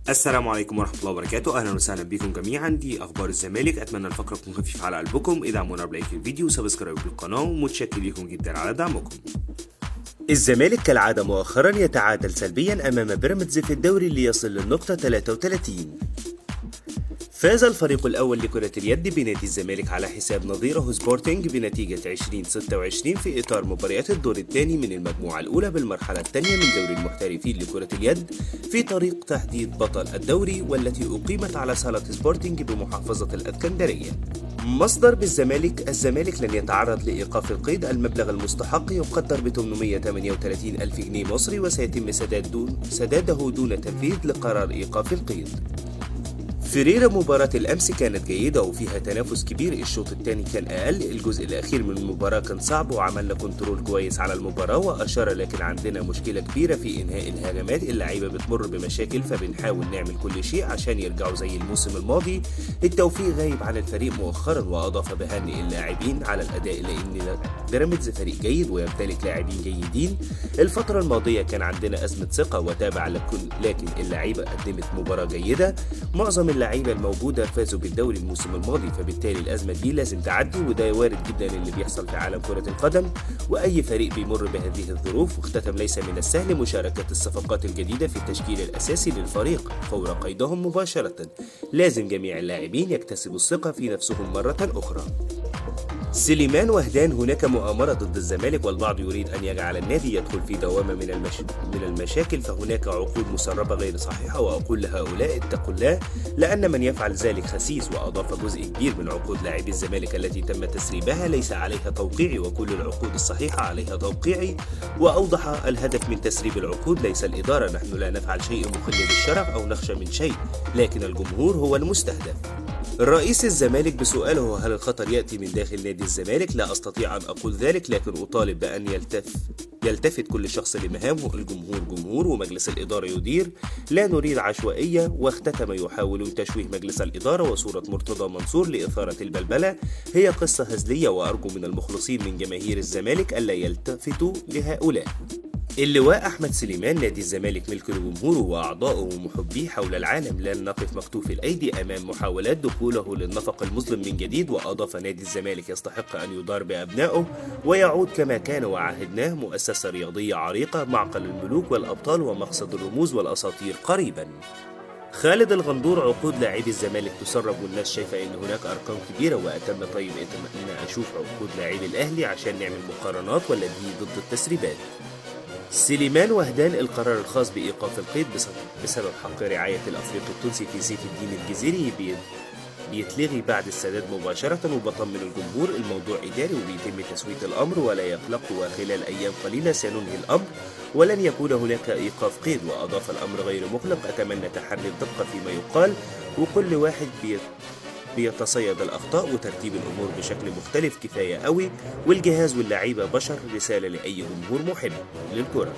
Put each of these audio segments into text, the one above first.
السلام عليكم ورحمة الله وبركاته أهلا وسهلا بكم جميعا دي أخبار الزمالك أتمنى الفقرة تكون خفيفة على قلبكم ادعمونا بلايك الفيديو وسبسكرايب للقناة ومتشكر لكم جدا على دعمكم الزمالك كالعادة مؤخرا يتعادل سلبيا أمام بيراميدز في الدوري ليصل للنقطة 33 فاز الفريق الأول لكرة اليد بنادي الزمالك على حساب نظيره سبورتنج بنتيجة 20-26 في إطار مباريات الدور الثاني من المجموعة الأولى بالمرحلة الثانية من دوري المحترفين لكرة اليد في طريق تحديد بطل الدوري والتي أقيمت على صالة سبورتنج بمحافظة الأسكندرية. مصدر بالزمالك الزمالك لن يتعرض لإيقاف القيد المبلغ المستحق يقدر ب 838 ألف جنيه مصري وسيتم سداد دون سداده دون تنفيذ لقرار إيقاف القيد. فريرة مباراة الأمس كانت جيدة وفيها تنافس كبير الشوط الثاني كان أقل الجزء الأخير من المباراة كان صعب وعملنا كنترول كويس على المباراة وأشار لكن عندنا مشكلة كبيرة في إنهاء الهجمات اللعيبة بتمر بمشاكل فبنحاول نعمل كل شيء عشان يرجعوا زي الموسم الماضي التوفيق غايب عن الفريق مؤخرا وأضاف بهنئ اللاعبين على الأداء لأن بيراميدز فريق جيد ويمتلك لاعبين جيدين الفترة الماضية كان عندنا أزمة ثقة وتابع لكل لكن اللعيبة قدمت مباراة جيدة معظم اللعيبه الموجوده فازوا بالدوري الموسم الماضي فبالتالي الازمه دي لازم تعدي وده وارد جدا اللي بيحصل في عالم كره القدم واي فريق بيمر بهذه الظروف واختتم ليس من السهل مشاركه الصفقات الجديده في التشكيل الاساسي للفريق فور قيدهم مباشره لازم جميع اللاعبين يكتسبوا الثقه في نفسهم مره اخرى سليمان وهدان هناك مؤامرة ضد الزمالك والبعض يريد أن يجعل النادي يدخل في دوامة من, المش... من المشاكل فهناك عقود مسربة غير صحيحة وأقول لهؤلاء اتقوا الله لأن من يفعل ذلك خسيس وأضاف جزء كبير من عقود لاعبي الزمالك التي تم تسريبها ليس عليها توقيعي وكل العقود الصحيحة عليها توقيعي وأوضح الهدف من تسريب العقود ليس الإدارة نحن لا نفعل شيء مخل بالشرف أو نخشى من شيء لكن الجمهور هو المستهدف رئيس الزمالك بسؤاله هل الخطر يأتي من داخل نادي الزمالك لا أستطيع أن أقول ذلك لكن أطالب بأن يلتف يلتفت كل شخص لمهامه الجمهور جمهور ومجلس الإدارة يدير لا نريد عشوائية واختتم يحاولون تشويه مجلس الإدارة وصورة مرتضى منصور لإثارة البلبلة هي قصة هزلية وأرجو من المخلصين من جماهير الزمالك ألا يلتفتوا لهؤلاء اللواء أحمد سليمان نادي الزمالك ملك لجمهوره وأعضائه ومحبيه حول العالم لن نقف مكتوف الأيدي أمام محاولات دخوله للنفق المظلم من جديد وأضاف نادي الزمالك يستحق أن يدار بأبنائه ويعود كما كان وعهدناه مؤسسة رياضية عريقة معقل الملوك والأبطال ومقصد الرموز والأساطير قريبا خالد الغندور عقود لاعبي الزمالك تسرب والناس شايفه ان هناك ارقام كبيره واتم طيب ان اشوف عقود لاعبي الاهلي عشان نعمل مقارنات ولا دي ضد التسريبات سليمان وهدان القرار الخاص بإيقاف القيد بسبب حق رعاية الأفريقي التونسي في سيف الدين الجزيري بيتلغي بعد السداد مباشرة وبطمن الجمهور الموضوع إداري وبيتم تسوية الأمر ولا يقلق وخلال أيام قليلة سننهي الأمر ولن يكون هناك إيقاف قيد وأضاف الأمر غير مقلق أتمنى تحري الدقة فيما يقال وكل واحد بيت بيتصيد الأخطاء وترتيب الأمور بشكل مختلف كفاية قوي والجهاز واللعيبة بشر رسالة لأي جمهور محب للكرة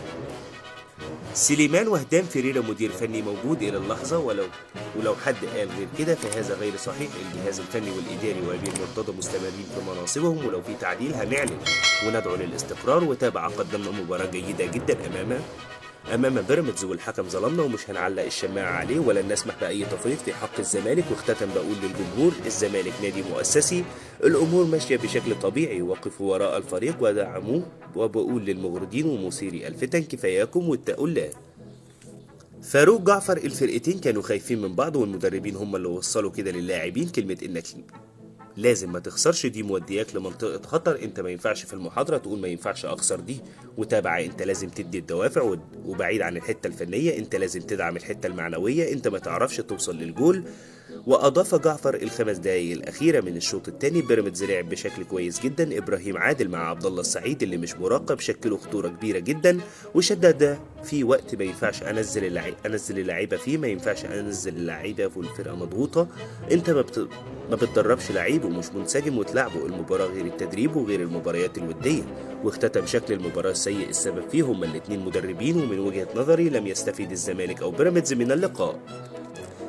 سليمان وهدان فريرة مدير فني موجود إلى اللحظة ولو ولو حد قال غير كده فهذا غير صحيح الجهاز الفني والإداري وأمير مرتضى مستمرين في مناصبهم ولو في تعديل هنعلن وندعو للاستقرار وتابع قدمنا مباراة جيدة جدا أمام امام بيراميدز والحكم ظلمنا ومش هنعلق الشماعه عليه ولن نسمح باي تفريط في حق الزمالك واختتم بقول للجمهور الزمالك نادي مؤسسي الامور ماشيه بشكل طبيعي وقفوا وراء الفريق ودعموه وبقول للمغردين ومثيري الفتن كفاياكم واتقوا الله فاروق جعفر الفرقتين كانوا خايفين من بعض والمدربين هم اللي وصلوا كده للاعبين كلمه انك لازم ما تخسرش دي مودياك لمنطقة خطر انت ما ينفعش في المحاضرة تقول ما ينفعش اخسر دي وتابع انت لازم تدي الدوافع وبعيد عن الحتة الفنية انت لازم تدعم الحتة المعنوية انت ما تعرفش توصل للجول واضاف جعفر الخمس دقايق الاخيره من الشوط الثاني بيراميدز لعب بشكل كويس جدا ابراهيم عادل مع عبد الله السعيد اللي مش مراقب شكلوا خطوره كبيره جدا وشدد في وقت ما ينفعش انزل اللعيبه انزل اللعيبه فيه ما ينفعش انزل اللعيبه والفرقه مضغوطه انت ما بت... ما بتدربش لعيب ومش منسجم وتلعبوا المباراه غير التدريب وغير المباريات الوديه واختتم شكل المباراه السيء السبب فيه هما الاثنين مدربين ومن وجهه نظري لم يستفيد الزمالك او بيراميدز من اللقاء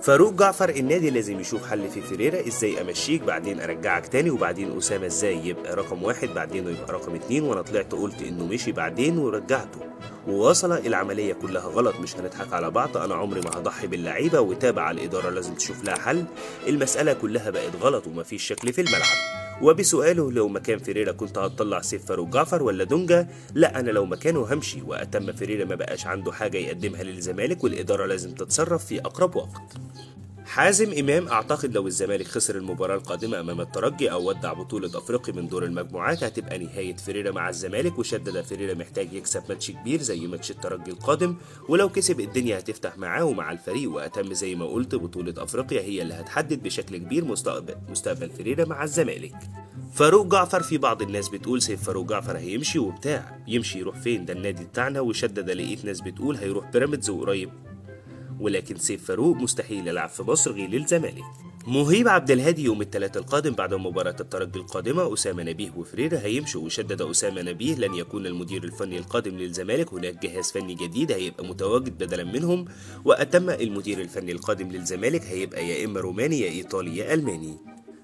فاروق جعفر النادي لازم يشوف حل في فيريرا ازاي امشيك بعدين ارجعك تاني وبعدين اسامه ازاي يبقى رقم واحد بعدين يبقى رقم اتنين وانا طلعت قلت انه مشي بعدين ورجعته وواصل العملية كلها غلط مش هنضحك على بعض أنا عمري ما هضحي باللعيبة وتابع الإدارة لازم تشوف لها حل المسألة كلها بقت غلط ومفيش شكل في الملعب وبسؤاله لو مكان فيريرا كنت هتطلع سيف فاروق جعفر ولا دونجا لا انا لو مكانه همشي واتم فيريرا ما بقاش عنده حاجه يقدمها للزمالك والاداره لازم تتصرف في اقرب وقت حازم امام اعتقد لو الزمالك خسر المباراه القادمه امام الترجي او ودع بطوله افريقيا من دور المجموعات هتبقى نهايه فيريرا مع الزمالك وشدد فيريرا محتاج يكسب ماتش كبير زي ماتش الترجي القادم ولو كسب الدنيا هتفتح معاه ومع الفريق واتم زي ما قلت بطوله افريقيا هي اللي هتحدد بشكل كبير مستقبل مستقبل فيريرا مع الزمالك فاروق جعفر في بعض الناس بتقول سيف فاروق جعفر هيمشي وبتاع يمشي يروح فين ده النادي بتاعنا وشدد لقيت ناس بتقول هيروح بيراميدز وقريب ولكن سيف فاروق مستحيل يلعب في مصر غير للزمالك مهيب عبد الهادي يوم الثلاثاء القادم بعد مباراة الترجي القادمة أسامة نبيه وفريرة هيمشوا وشدد أسامة نبيه لن يكون المدير الفني القادم للزمالك هناك جهاز فني جديد هيبقى متواجد بدلا منهم وأتم المدير الفني القادم للزمالك هيبقى يا إما روماني يا إيطالي يا ألماني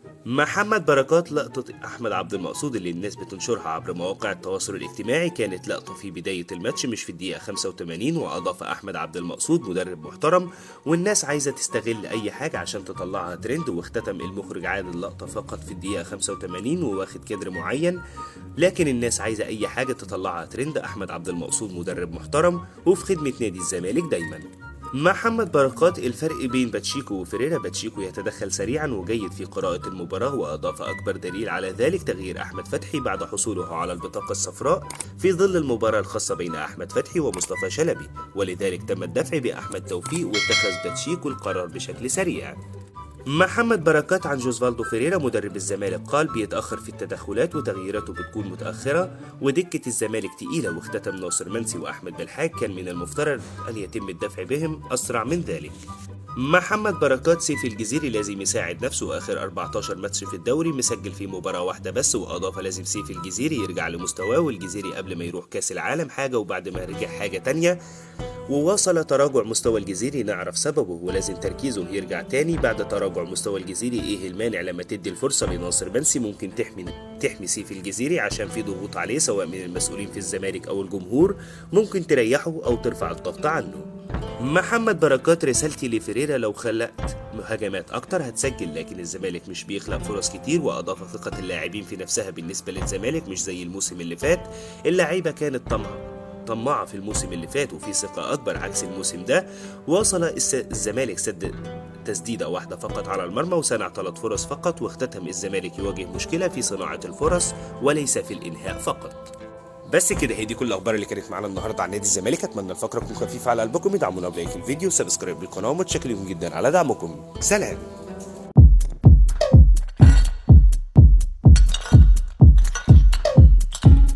محمد بركات لقطة أحمد عبد المقصود اللي الناس بتنشرها عبر مواقع التواصل الاجتماعي كانت لقطة في بداية الماتش مش في الدقيقة 85 وأضاف أحمد عبد المقصود مدرب محترم والناس عايزة تستغل أي حاجة عشان تطلعها ترند واختتم المخرج عاد اللقطة فقط في الدقيقة 85 وواخد كادر معين لكن الناس عايزة أي حاجة تطلعها ترند أحمد عبد المقصود مدرب محترم وفي خدمة نادي الزمالك دايما محمد بركات الفرق بين باتشيكو وفريرا باتشيكو يتدخل سريعا وجيد في قراءة المباراة وأضاف أكبر دليل على ذلك تغيير أحمد فتحي بعد حصوله على البطاقة الصفراء في ظل المباراة الخاصة بين أحمد فتحي ومصطفى شلبي ولذلك تم الدفع بأحمد توفيق واتخذ باتشيكو القرار بشكل سريع محمد بركات عن جوزفالدو فيريرا مدرب الزمالك قال بيتأخر في التدخلات وتغييراته بتكون متأخرة ودكة الزمالك تقيلة واختتم ناصر منسي وأحمد بالحاج كان من المفترض أن يتم الدفع بهم أسرع من ذلك محمد بركات سيف الجزيري لازم يساعد نفسه آخر 14 ماتش في الدوري مسجل في مباراة واحدة بس وأضاف لازم سيف الجزيري يرجع لمستواه والجزيري قبل ما يروح كأس العالم حاجة وبعد ما رجع حاجة تانية وواصل تراجع مستوى الجزيري نعرف سببه ولازم تركيزه يرجع تاني بعد تراجع مستوى الجزيري ايه المانع لما تدي الفرصة لناصر بنسي ممكن تحمي تحمي سيف الجزيري عشان في ضغوط عليه سواء من المسؤولين في الزمالك او الجمهور ممكن تريحه او ترفع الضغط عنه محمد بركات رسالتي لفريرا لو خلقت هجمات اكتر هتسجل لكن الزمالك مش بيخلق فرص كتير واضاف ثقة اللاعبين في نفسها بالنسبة للزمالك مش زي الموسم اللي فات اللعيبة كانت طمعة طماعة في الموسم اللي فات وفي ثقة أكبر عكس الموسم ده واصل الزمالك سد تسديدة واحدة فقط على المرمى وصنع ثلاث فرص فقط واختتم الزمالك يواجه مشكلة في صناعة الفرص وليس في الإنهاء فقط بس كده هي دي كل الاخبار اللي كانت معانا النهارده عن نادي الزمالك اتمنى الفقره تكون خفيفه على قلبكم ادعمونا بلايك الفيديو وسبسكرايب للقناه ومتشكرين جدا على دعمكم سلام